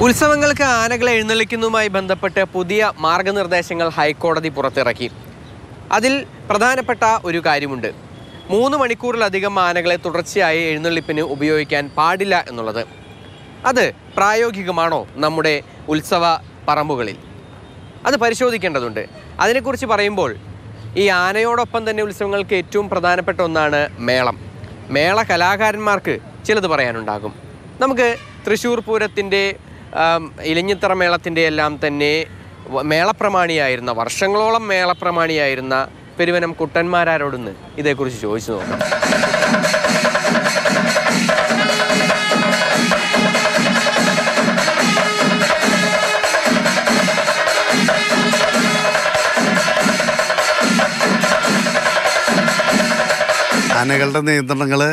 ഉത്സവങ്ങൾക്ക് ആനകളെ എഴുന്നള്ളിക്കുന്നതുമായി ബന്ധപ്പെട്ട് പുതിയ മാർഗനിർദ്ദേശങ്ങൾ ഹൈക്കോടതി പുറത്തിറക്കി അതിൽ പ്രധാനപ്പെട്ട ഒരു കാര്യമുണ്ട് മൂന്ന് മണിക്കൂറിലധികം ആനകളെ തുടർച്ചയായി എഴുന്നള്ളിപ്പിന് ഉപയോഗിക്കാൻ പാടില്ല എന്നുള്ളത് അത് പ്രായോഗികമാണോ നമ്മുടെ ഉത്സവ പറമ്പുകളിൽ അത് പരിശോധിക്കേണ്ടതുണ്ട് അതിനെക്കുറിച്ച് പറയുമ്പോൾ ഈ ആനയോടൊപ്പം തന്നെ ഉത്സവങ്ങൾക്ക് ഏറ്റവും പ്രധാനപ്പെട്ട ഒന്നാണ് മേളം മേള കലാകാരന്മാർക്ക് ചിലത് പറയാനുണ്ടാകും നമുക്ക് തൃശ്ശൂർ പൂരത്തിൻ്റെ ആം, ഇലഞ്ഞിത്തറ മേളത്തിൻ്റെ എല്ലാം തന്നെ വ- മേളപ്രമാണിയായിരുന്ന വർഷങ്ങളോളം മേളപ്രമാണിയായിരുന്ന പെരുവനം കുട്ടന്മാരാരോടൊന്ന് ഇതേക്കുറിച്ച് ചോദിച്ചു നോക്കാം ആനകളുടെ നിയന്ത്രണങ്ങൾ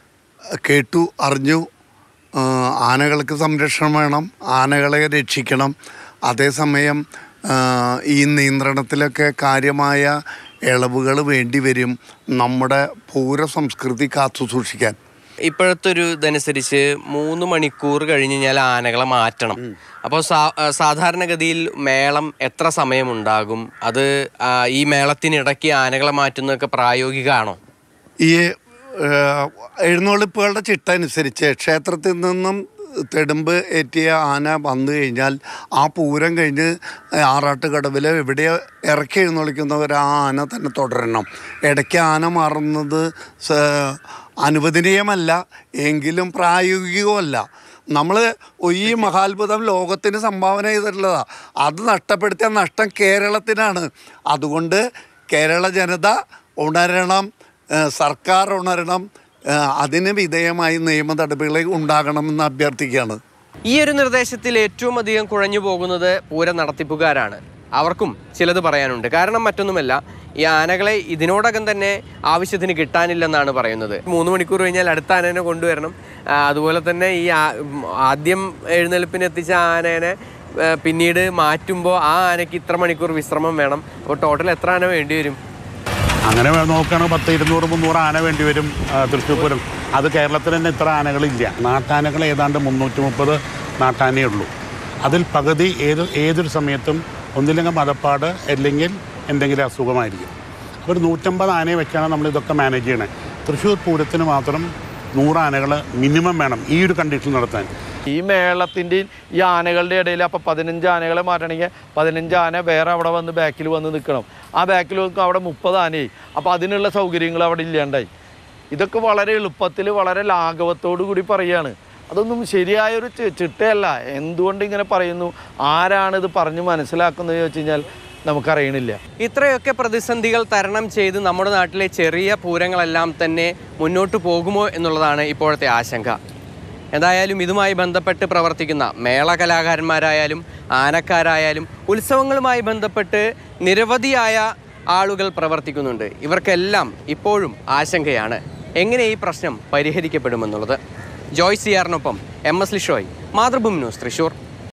കേട്ടു അറിഞ്ഞു ആ, ആനകൾക്ക് സംരക്ഷണം വേണം ആനകളെ രക്ഷിക്കണം അതേസമയം ആ, ഈ നിയന്ത്രണത്തിലൊക്കെ കാര്യമായ ഇളവുകൾ വേണ്ടി വരും നമ്മുടെ പൂര സംസ്കൃതി കാത്തു സൂക്ഷിക്കാൻ ഇപ്പോഴത്തെ ഒരു ഇതനുസരിച്ച് മൂന്ന് മണിക്കൂർ കഴിഞ്ഞ് കഴിഞ്ഞാൽ ആനകളെ മാറ്റണം അപ്പോൾ സാ- ആ, സാധാരണഗതിയിൽ മേളം എത്ര സമയമുണ്ടാകും അത് ആ, ഈ മേളത്തിനിടയ്ക്ക് ആനകളെ മാറ്റുന്നതൊക്കെ പ്രായോഗികമാണോ ഈ ഏഹ്, എഴുന്നള്ളിപ്പുകളുടെ ചിട്ട അനുസരിച്ച് ക്ഷേത്രത്തിൽ നിന്നും തെടുമ്പ് ഏറ്റിയ ആന വന്നു കഴിഞ്ഞാൽ ആ പൂരം കഴിഞ്ഞ് ആറാട്ടുകടവിൽ എവിടെ ഇറക്കി എഴുന്നള്ളിക്കുന്നവർ ആ ആന തന്നെ തുടരണം ഇടയ്ക്ക് ആന മാറുന്നത് സ- അനുവദനീയമല്ല എങ്കിലും പ്രായോഗികമല്ല നമ്മൾ ഈ മഹാത്ഭുതം ലോകത്തിന് സംഭാവന ചെയ്തിട്ടുള്ളതാണ് അത് നഷ്ടപ്പെടുത്തിയ നഷ്ടം കേരളത്തിനാണ് അതുകൊണ്ട് കേരള ജനത ഉണരണം ഏഹ് സർക്കാർ ഉണരണം ഏഹ് അതിന് വിധേയമായി നിയമ നടപടികൾ ഉണ്ടാകണമെന്ന് അഭ്യർത്ഥിക്കുകയാണ് ഈ ഒരു നിർദ്ദേശത്തിൽ ഏറ്റവും അധികം കുഴഞ്ഞു പോകുന്നത് പൂരം നടത്തിപ്പുകാരാണ് അവർക്കും ചിലത് പറയാനുണ്ട് കാരണം മറ്റൊന്നുമല്ല ഈ ആനകളെ ഇതിനോടകം തന്നെ ആവശ്യത്തിന് കിട്ടാനില്ലെന്നാണ് പറയുന്നത് മൂന്ന് മണിക്കൂർ കഴിഞ്ഞാൽ അടുത്ത ആനേനെ കൊണ്ടുവരണം ആ, അതുപോലെ തന്നെ ഈ ആ- ഉം, ആദ്യം എഴുന്നള്ളിപ്പിന് എത്തിച്ച ആനേനെ ആ, പിന്നീട് മാറ്റുമ്പോൾ ആ ആനയ്ക്ക് ഇത്ര മണിക്കൂർ വിശ്രമം വേണം അപ്പോൾ ടോട്ടൽ എത്ര ആന വേണ്ടി വരും അങ്ങനെ നോക്കുകയാണെങ്കിൽ പത്ത് ഇരുന്നൂറ് മുന്നൂറ് ആന വേണ്ടി വരും ആ, തൃശ്ശൂർ പൂരം അത് കേരളത്തിൽ തന്നെ ഇത്ര ആനകളില്ല നാട്ടാനകൾ ഏതാണ്ട് മുന്നൂറ്റി മുപ്പത് നാട്ടാനേ ഉള്ളൂ അതിൽ പകുതി ഏത് ഏതൊരു സമയത്തും ഒന്നില്ലെങ്കിൽ മതപ്പാട് അല്ലെങ്കിൽ എന്തെങ്കിലും അസുഖമായിരിക്കും അപ്പോൾ ഒരു നൂറ്റമ്പത് ആനയെ വെച്ചാണ് നമ്മൾ ഇതൊക്കെ മാനേജ് ചെയ്യണേ തൃശ്ശൂർ പൂരത്തിന് മാത്രം നൂറ് ആനകൾ മിനിമം വേണം ഈ ഒരു കണ്ടീഷൻ നടത്താൻ ഈ മേളത്തിൻ്റെയും ഈ ആനകളുടെ ഇടയിൽ അപ്പോൾ പതിനഞ്ച് ആനകളെ മാറ്റണമെങ്കിൽ പതിനഞ്ച് ആന വേറെ അവിടെ വന്ന് ബാക്കിൽ വന്ന് നിൽക്കണം ആ ബാക്കിൽ നിൽക്കും അവിടെ മുപ്പത് ആനയായി അപ്പോൾ അതിനുള്ള സൗകര്യങ്ങൾ അവിടെ ഇല്ലാണ്ടായി ഇതൊക്കെ വളരെ എളുപ്പത്തിൽ വളരെ ലാഘവത്തോടു കൂടി പറയുകയാണ് അതൊന്നും ശരിയായൊരു ചി- ചിട്ടയല്ല എന്തുകൊണ്ട് ഇങ്ങനെ പറയുന്നു ആരാണിത് പറഞ്ഞ് മനസ്സിലാക്കുന്നത് ചോദിച്ചു കഴിഞ്ഞാൽ നമുക്കറിയണില്ല ഇത്രയൊക്കെ പ്രതിസന്ധികൾ തരണം ചെയ്ത് നമ്മുടെ നാട്ടിലെ ചെറിയ പൂരങ്ങളെല്ലാം തന്നെ മുന്നോട്ട് പോകുമോ എന്നുള്ളതാണ് ഇപ്പോഴത്തെ ആശങ്ക എന്തായാലും ഇതുമായി ബന്ധപ്പെട്ട് പ്രവർത്തിക്കുന്ന മേള കലാകാരന്മാരായാലും ആനക്കാരായാലും ഉത്സവങ്ങളുമായി ബന്ധപ്പെട്ട് നിരവധിയായ ആളുകൾ പ്രവർത്തിക്കുന്നുണ്ട് ഇവർക്കെല്ലാം ഇപ്പോഴും ആശങ്കയാണ് എങ്ങനെ ഈ പ്രശ്നം പരിഹരിക്കപ്പെടുമെന്നുള്ളത് ജോയ് സിയാറിനൊപ്പം M S Lishoy Mathrubhumi news Thrissur